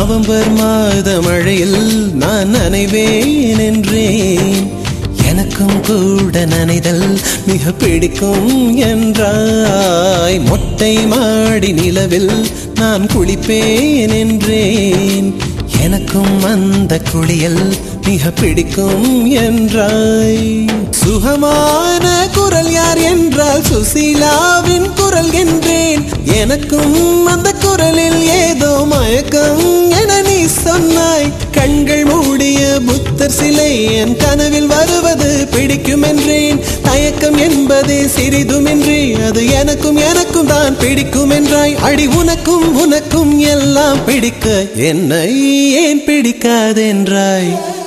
November மாத மழையில் நான் நனைவேன் என்றேன் எனக்கும் கூட நனைதல் மிக பிடிக்கும் என்றாய் மொட்டை மாடி நிலவில் நான் குளிப்பேன் என்றேன் எனக்கும் அந்த குளியல் மிக பிடிக்கும் என்றாய் சுகமான குரல் யார் என்றால் சுசீலாவின் குரல் என்றேன் எனக்கும் அந்த குரலில் ஏதோ மயக்கம் என நீ சொன்னாய் கண்கள் மூடிய புத்தர் சிலை என் கனவில் வருவது பிடிக்கும் என்றேன் தயக்கம் என்பதே சிறிதுமின்றி அது எனக்கும் எனக்கும் தான் பிடிக்கும் என்றாய் அடி உனக்கும் உனக்கும் எல்லாம் பிடிக்க என்னை ஏன் பிடிக்காதென்றாய்